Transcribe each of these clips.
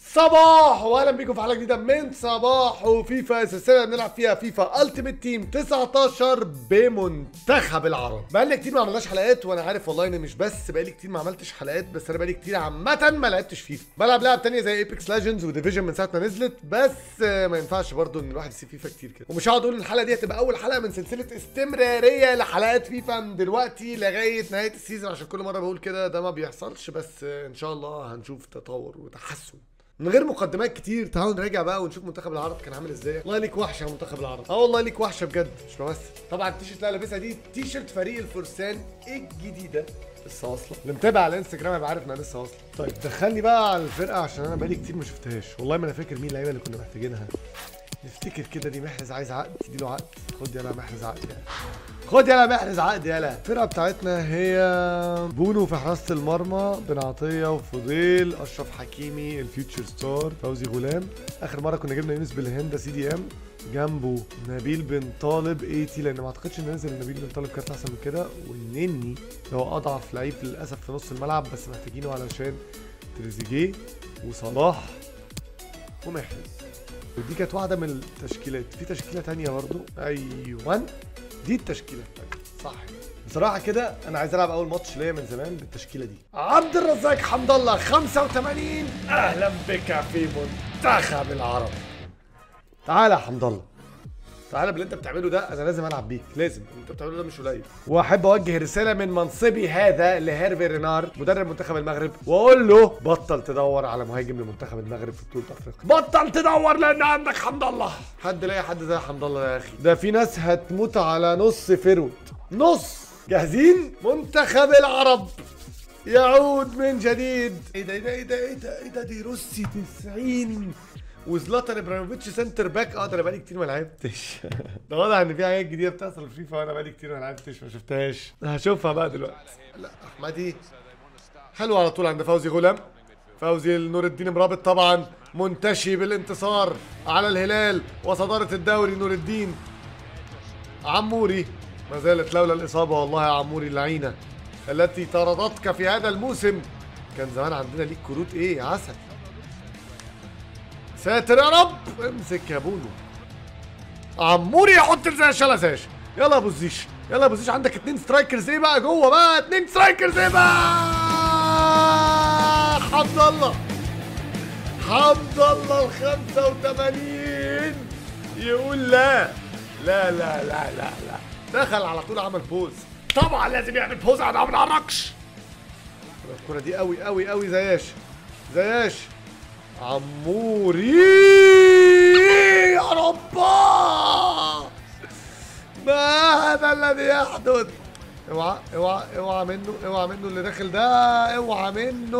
صباح واهلا بيكم في حلقه جديده من صباح وفيفا السلسله اللي بنلعب فيها فيفا التيمت تيم 19 بمنتخب العرب بقالي كتير ما عملناش حلقات وانا عارف والله ان مش بس بقالي كتير ما عملتش حلقات بس انا بقالي كتير عامه ما لعبتش فيفا بلعب لعب تانية زي ايبكس ليجندز وديفيجن من ساعه ما نزلت بس آه، ما ينفعش برضو ان الواحد يسيب فيفا كتير كده ومش هقعد اقول الحلقه دي هتبقى اول حلقه من سلسله استمراريه لحلقات فيفا من دلوقتي لغايه نهايه السيزون عشان كل مره بقول كده ده ما بيحصلش بس آه، ان شاء الله هنشوف تطور وتحسن من غير مقدمات كتير تعالوا نراجع بقى ونشوف منتخب العرب كان عامل ازاي والله ليك وحشه يا منتخب العرب اه والله ليك وحشه بجد مش بمثل طبعا التيشيرت اللي أنا لابسها دي تيشيرت فريق الفرسان الجديده لسه واصله اللي متابع على الانستجرام هيبقى عارف انها لسه واصله طيب دخلني بقى على الفرقه عشان انا بقالي كتير ما شفتهاش والله ما انا فاكر مين اللعيبه اللي كنا محتاجينها نفتكر كده دي محرز عايز عقد تديله عقد خد يلا محرز عقد يلا خد يلا محرز عقد يلا الفرقه بتاعتنا هي بونو في حراسه المرمى بن عطيه وفضيل اشرف حكيمي الفيوتشر ستار فوزي غلام اخر مره كنا جبنا يونس بالهند سي دي ام جنبه نبيل بن طالب اي تي لان ما اعتقدش ان نزل نبيل بن طالب كارت احسن من كده والنني اللي هو اضعف لعيب للاسف في نص الملعب بس محتاجينه علشان تريزيجيه وصلاح ومحرز ودي كانت واحده من التشكيلات في تشكيله تانية برضو ايوه دي التشكيله التانية صح بصراحه كده انا عايز العب اول ماتش ليا من زمان بالتشكيله دي عبد الرزاق حمد الله 85 اهلا بك في منتخب العرب تعالى يا حمد الله تعالى باللي انت بتعمله ده انا لازم العب بيك لازم اللي انت بتعمله ده مش قليل واحب اوجه رساله من منصبي هذا لهيرفي رينار مدرب منتخب المغرب واقول له بطل تدور على مهاجم لمنتخب المغرب في بطوله افريقيا بطل تدور لان عندك حمد الله حد لاقي حد زي حمد الله يا اخي ده في ناس هتموت على نص فرود نص جاهزين منتخب العرب يعود من جديد ايه ده ايه ده ايه ده ايه ده ايه ده دي روسي 90 وزلاتان ابراهيموفيتش سنتر باك اه ده انا بقالي كتير ما لعبتش ده واضح ان في حاجات جديده بتحصل في فيفا وانا بقالي كتير ما لعبتش ما شفتهاش هشوفها بقى دلوقتي لا احمدي حلو على طول عند فوزي غلام فوزي نور الدين مرابط طبعا منتشي بالانتصار على الهلال وصداره الدوري نور الدين عموري ما زالت لولا الاصابه والله يا عموري اللعينه التي طردتك في هذا الموسم كان زمان عندنا ليك كروت ايه عسل ساتر يا رب امسك يا بونو عموري يحط زي شلزاش يلا يا ابو الزيش يلا يا ابو الزيش عندك اتنين سترايكرز ايه بقى جوه بقى اتنين سترايكرز ايه بقى حمد الله حمد الله ال 85 يقول لا لا لا لا لا لا دخل على طول عمل بوز طبعا لازم يعمل بوز انا ما بنعرقش الكرة دي قوي قوي قوي زياش زياش عموري يا ربا ما هذا الذي يحدث اوعى اوعى اوعى منه اوعى منه اللي داخل ده اوعى منه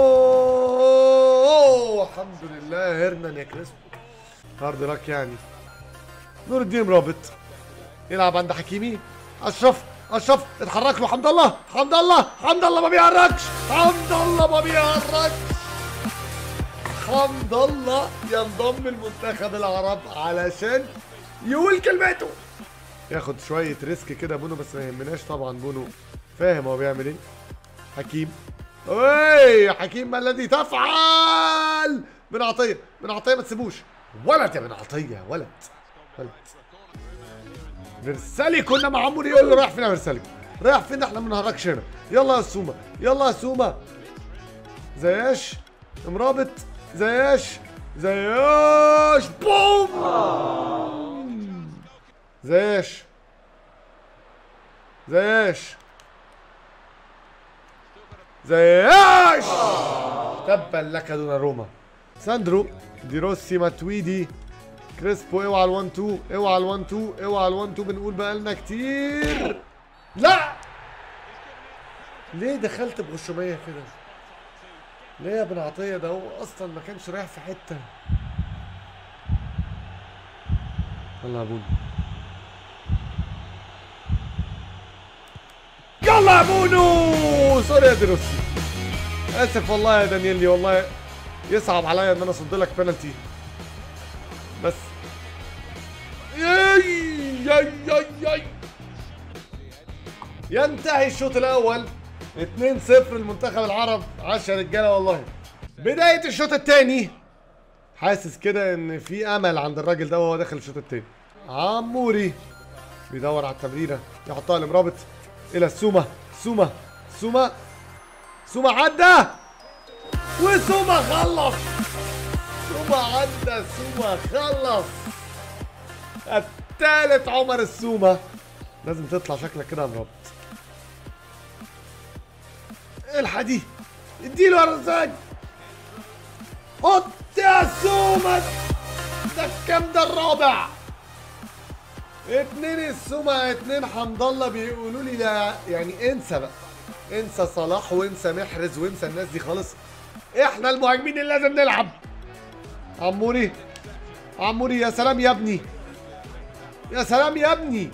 أوه، الحمد لله هرنان يا كريسبو هارد لك يعني نور الدين مرابط يلعب عند حكيمي اشرف اشرف اتحرك له حمد الله حمد الله حمد الله ما بيحركش حمد الله ما بيحركش حمد الله ينضم المنتخب العرب علشان يقول كلمته ياخد شوية ريسك كده بونو بس ما يهمناش طبعا بونو فاهم هو بيعمل ايه حكيم ايه حكيم ما الذي تفعل بن عطية بن عطية ما تسيبوش ولد يا بن عطية ولد ولد فيرسالي كنا مع عمرو يقول له رايح فين يا فيرسالي رايح فين احنا ما بنهرجش هنا يلا يا سوما يلا يا سوما زياش مرابط زياش زياش بوم زياش زياش زياش تبا لك دون روما ساندرو دي روسي ماتويدي كريسبو اوعى ال 1 2 اوعى ال 1 2 اوعى ال 1 2 بنقول بقالنا كتير لا ليه دخلت بغشوميه كده ليه يا ابن عطيه ده هو اصلا ما كانش رايح في حته يلا يا بونو يلا يا بونو سوري يا دروسي اسف والله يا دانييلي والله يصعب عليا ان انا اصد لك بنالتي بس ياي ياي ياي ياي ينتهي الشوط الاول 2-0 لمنتخب العرب 10 رجاله والله بدايه الشوط الثاني حاسس كده ان في امل عند الراجل ده وهو داخل الشوط التاني عموري بيدور على التمريره يحطها لمرابط الى السومه سومه سومه سومه عدى وسومه خلص سومه عدى سومه خلص التالت عمر السومه لازم تطلع شكلك كده يا مرابط الحدي اديله يا رزاق حط يا سومة ده الكام ده الرابع اتنين السومة اتنين حمد الله بيقولوا لي لا يعني انسى بقى انسى صلاح وانسى محرز وانسى الناس دي خالص احنا المهاجمين اللي لازم نلعب عموري عموري يا سلام يا ابني يا سلام يا ابني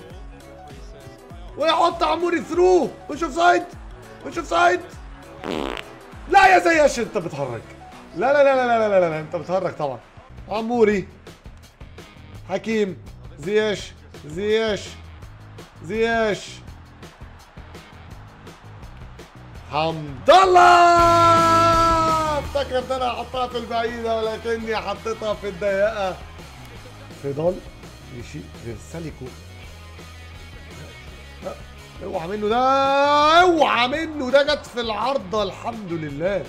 ويحط عموري ثرو وشوف سايد وشوف سايد لا يا زياش انت بتهرج لا لا لا لا لا لا لا, لا. انت بتهرج طبعا عموري حكيم زياش زياش زياش حمد الله افتكرت انا احطها في البعيدة ولكني حطيتها في الضيقة فضل يشيل فيرساليكو لا، اوعى منه ده اوعى منه ده جت في العارضة الحمد لله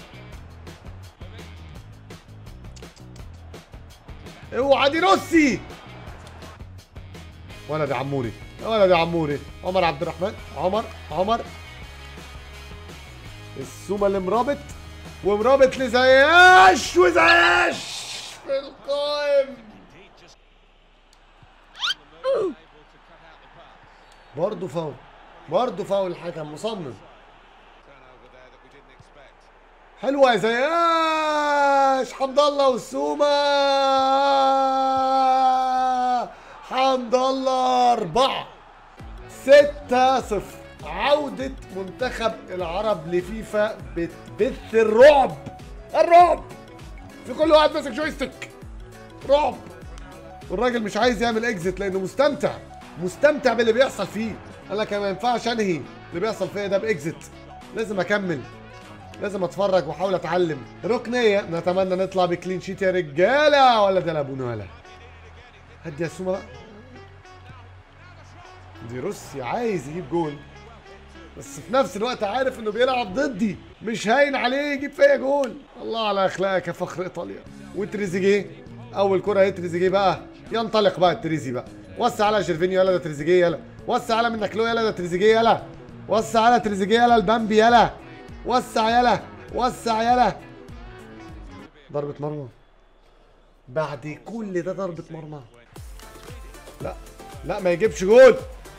اوعى دي روسي ولد يا عموري يا ولد يا عموري عمر عبد الرحمن عمر عمر السومه اللي مرابط ومرابط لزياش وزياش في القائم برضه فاول برضه فاول الحكم مصمم حلوه يا زياش حمد الله والسومه حمد الله أربعة ستة صفر عودة منتخب العرب لفيفا بتبث الرعب الرعب في كل واحد ماسك جويستيك رعب والراجل مش عايز يعمل اكزيت لانه مستمتع مستمتع باللي بيحصل فيه قال لك أنا ما ينفعش انهي اللي بيحصل فيا ده باكزيت لازم اكمل لازم اتفرج واحاول اتعلم ركنيه نتمنى نطلع بكلين شيت يا رجاله ولا ده لابونا ولا هدي يا سوما بقى دي روسيا عايز يجيب جول بس في نفس الوقت عارف انه بيلعب ضدي مش هاين عليه يجيب فيا جول الله على اخلاقك يا فخر ايطاليا وتريزيجيه اول كره اهي تريزيجيه بقى ينطلق بقى التريزي بقى وسع على جيرفينيو يلا ده تريزيجيه يلا وسع على منك له يلا ده تريزيجيه يلا وسع على تريزيجيه يلا البامبي يلا وسع يلا وسع يلا ضربة مرمى بعد كل ده ضربة مرمى لا لا ما يجيبش جول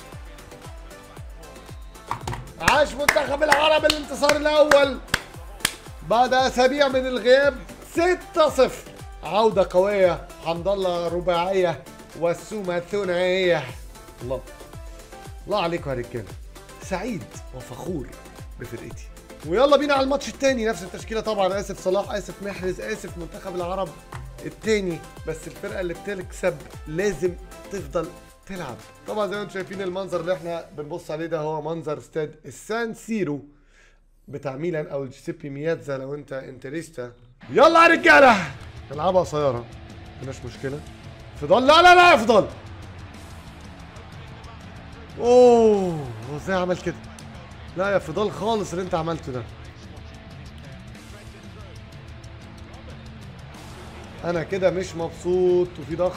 عاش منتخب العرب الانتصار الاول بعد اسابيع من الغياب 6-0 عودة قوية حمد الله رباعية والسومة ثنائية الله الله عليكم يا رجاله سعيد وفخور بفرقتي ويلا بينا على الماتش التاني نفس التشكيله طبعا اسف صلاح اسف محرز اسف منتخب العرب التاني بس الفرقه اللي بتكسب لازم تفضل تلعب طبعا زي ما انتم شايفين المنظر اللي احنا بنبص عليه ده هو منظر استاد السان سيرو بتاع ميلان او جيسيبي مياتزا لو انت انتريستا يلا يا رجاله نلعبها قصيره مفيش مشكله فضل لا لا لا افضل اوه هو ازاي عمل كده لا يا فضال خالص اللي انت عملته ده انا كده مش مبسوط وفي ضغط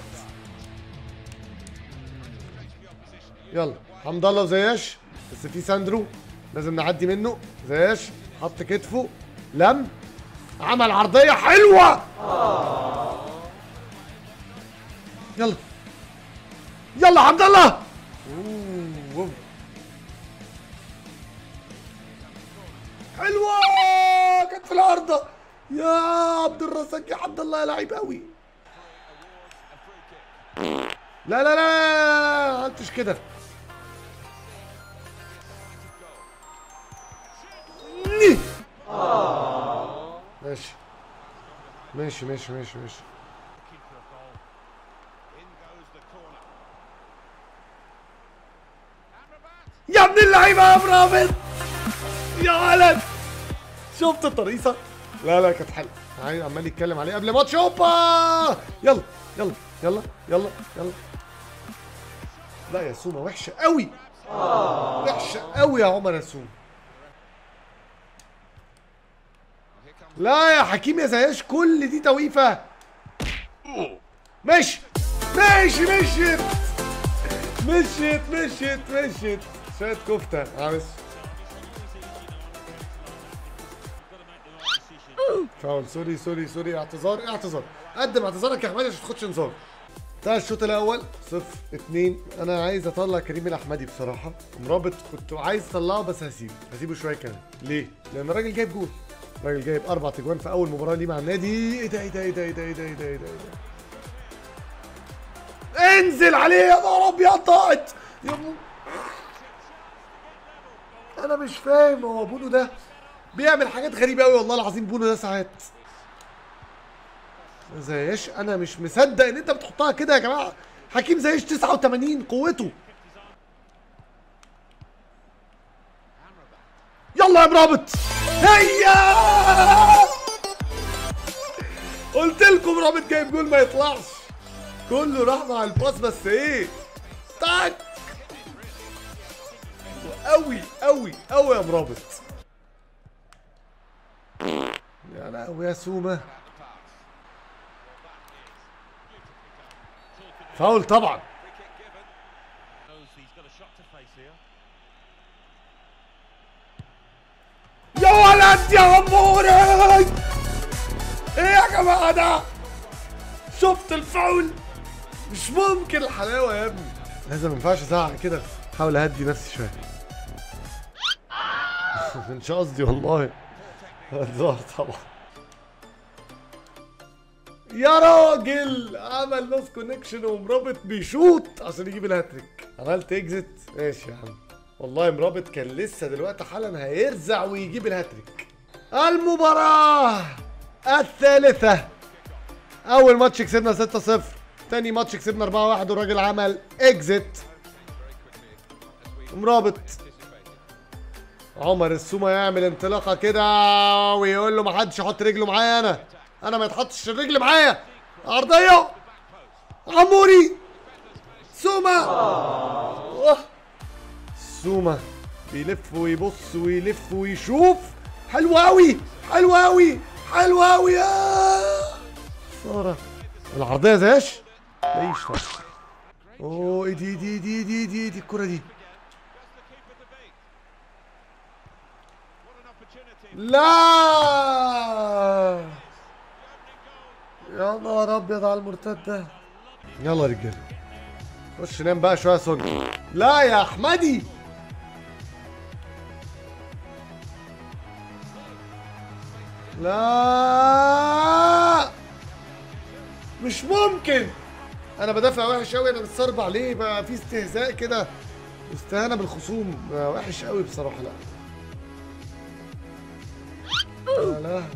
يلا حمد الله وزياش بس في ساندرو لازم نعدي منه زياش حط كتفه لم عمل عرضيه حلوه يلا يلا حمد الله أوه. حلوه كانت في العارضه يا عبد الرزاق يا عبد الله يا لعيب قوي لا لا لا ما عملتش كده ني. ماشي ماشي ماشي ماشي ماشي يا ابن اللعيبه يا ابراهيم يا ولد شفت الطريقه لا لا كانت حلوه عايز- عمال يتكلم عليه قبل ماتش اوبا يلا يلا يلا يلا يلا لا يا سومه وحشه قوي وحشه قوي يا عمر يا سومه لا يا حكيم يا زياش كل دي توقيفه ماشي ماشي مشيت مشيت مشيت مشيت شويه كفته معلش فاول سوري سوري سوري اعتذار اعتذار قدم اعتذارك يا احمدي عشان تاخدش انذار ده الشوط الاول صفر اتنين انا عايز اطلع كريم الاحمدي بصراحه مرابط كنت عايز اطلعه بس هسيبه هسيبه شويه كمان ليه؟ لان الراجل جايب جول الراجل جايب اربع تجوان في اول مباراه ليه مع النادي ايه ده ايه ده ايه ده ايه ده ايه ده ايه ده ايه ده, إيه ده؟ انزل عليه يا نهار ابيض ضاعت يا ابو انا مش فاهم هو بونو ده بيعمل حاجات غريبه قوي والله العظيم بونو ده ساعات زيش انا مش مصدق ان انت بتحطها كده يا جماعه حكيم زيش 89 قوته يلا يا مرابط هيا قلت لكم رابط جايب جول ما يطلعش كله راح مع الباص بس ايه تاك قوي قوي قوي يا مرابط يا لهوي يا سومه فاول طبعا knows he's got a shot to face here. يا ولد يا عموري ايه يا جماعه ده شفت الفاول مش ممكن الحلاوه يا ابني لازم ما ينفعش ازعق كده حاول اهدي نفسي شويه مش قصدي والله هزار طبعا يا راجل عمل نص كونكشن ومرابط بيشوط عشان يجيب الهاتريك عملت اكزت ماشي يا عم والله مرابط كان لسه دلوقتي حالا هيرزع ويجيب الهاتريك المباراة الثالثة أول ماتش كسبنا 6-0 تاني ماتش كسبنا 4-1 والراجل عمل اكزت مرابط عمر السومة يعمل انطلاقة كده ويقول له ما حدش يحط رجله معايا أنا أنا ما يتحطش الرجل معايا عرضية عموري سومة أوه. سومة بيلف ويبص ويلف ويشوف حلو قوي حلو قوي حلو قوي يا سارة العرضية زيش ليش طبعا اوه ايه دي دي دي دي دي دي الكرة دي لا يا نهار ابيض على المرتدة يلا يا رجاله خش نام بقى شويه يا سوني لا يا احمدي لا مش ممكن انا بدافع وحش قوي انا متصربع ليه بقى في استهزاء كده استهانه بالخصوم بقى وحش قوي بصراحه لا يا لهوي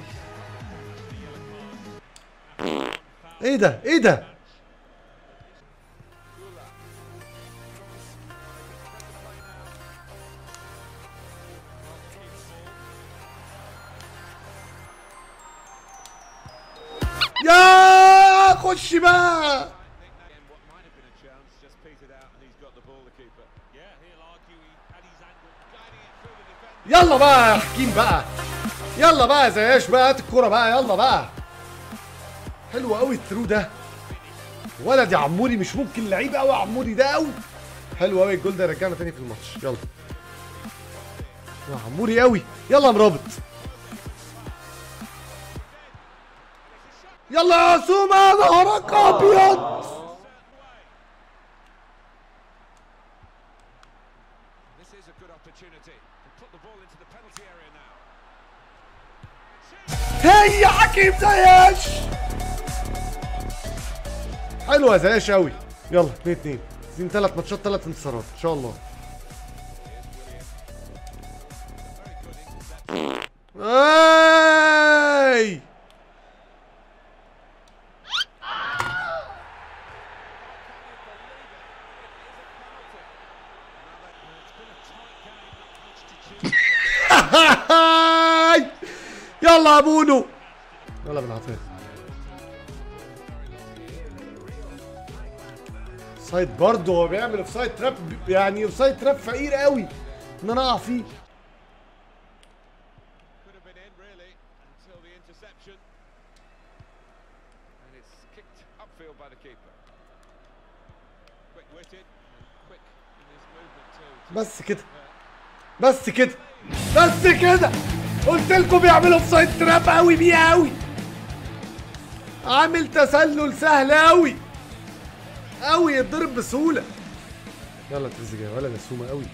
ايه ده ايه ده يا خش بقى What might have been a chance, just petered out, and he's got the ball, the keeper. Yeah, he'll argue he had his angle. Guiding it through the defence. يلا بقى يا حكيم بقى يلا بقى يا زياش بقى هات الكوره بقى يلا بقى حلو قوي الثرو ده ولد يا عموري مش ممكن لعيب قوي يا عموري ده قوي حلو قوي الجول ده رجعنا تاني في الماتش يلا يا عموري قوي يلا يا مرابط يلا يا سومه نهارك ابيض This is a good opportunity to put the ball into the penalty area now. هي حكيم زياش حلوه يا زياش قوي يلا 2 2 عايزين ثلاث ماتشات ثلاث انتصارات ان شاء الله اي يا يلا يا بونو يلا بالعافيه سايد برضه هو بيعمل اوف سايد تراب يعني اوف سايد تراب فقير قوي ان انا اقع فيه Could have been in really until the interception. And it's kicked upfield by the keeper. Quick witted and quick in his movement too. بس كده بس كده بس كده قلت لكم بيعملوا اوف سايد تراب قوي بيه قوي عامل تسلل سهل قوي قوي يتضرب بسهوله يلا تريزيجيه ولا دسومه قوي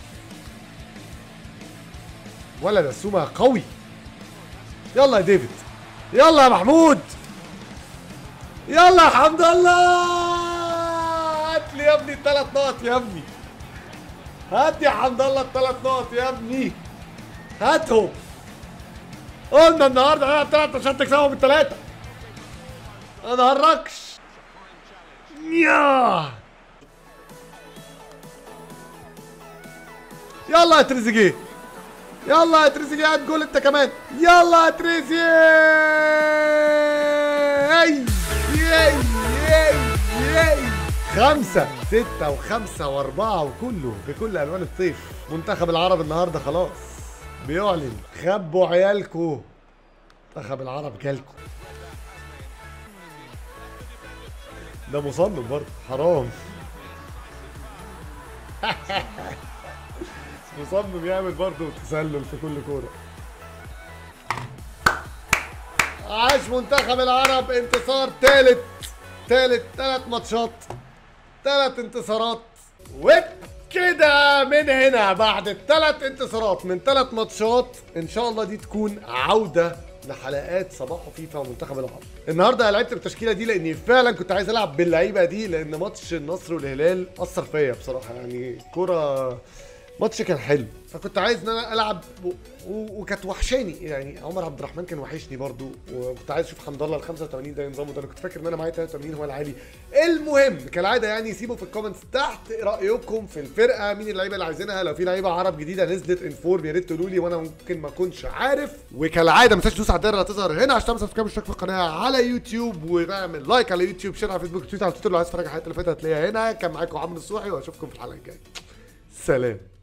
ولا دسومه قوي يلا يا ديفيد يلا يا محمود يلا يا حمد الله هات لي يا ابني الثلاث نقط يا ابني هات يا حمد الله الثلاث نقط يا ابني هاتهم قلنا النهارده هنلعب ثلاث عشان تكسبهم الثلاثه ما نهركش يا يلا يا تريزيجيه يلا يا تريزيجيه هات جول انت كمان يلا يا تريزيجيه اي ياي ياي ياي خمسة ستة وخمسة وأربعة وكله بكل ألوان الطيف منتخب العرب النهاردة خلاص بيعلن خبوا عيالكو منتخب العرب جالكو ده مصمم برضه حرام مصمم يعمل برضه تسلل في كل كورة عاش منتخب العرب انتصار ثالث ثالث ثلاث ماتشات ثلاث انتصارات وكده من هنا بعد الثلاث انتصارات من ثلاث ماتشات ان شاء الله دي تكون عوده لحلقات صباح فيفا ومنتخب العرب النهارده لعبت بالتشكيله دي لاني فعلا كنت عايز العب باللعيبه دي لان ماتش النصر والهلال اثر فيا بصراحه يعني كوره ماتش كان حلو فكنت عايز ان انا العب و... و... وكانت وحشاني يعني عمر عبد الرحمن كان وحشني برضو وكنت عايز اشوف حمد الله ال 85 ده نظامه ده انا كنت فاكر ان انا معايا 83 هو العالي المهم كالعاده يعني سيبوا في الكومنتس تحت رايكم في الفرقه مين اللعيبه اللي عايزينها لو في لعيبه عرب جديده نزلت ان فورم يا ريت تقولوا لي وانا ممكن ما اكونش عارف وكالعاده ما تنساش تدوس على الدايره اللي هتظهر هنا عشان تعمل سبسكرايب واشتراك في القناه على يوتيوب وتعمل لايك على يوتيوب شير على فيسبوك تويتر على تويتر لو عايز تتفرج على الحلقات اللي فاتت هتلاقيها هنا كان معاكم عمرو الصوحي واشوفكم في الحلقه الجايه سلام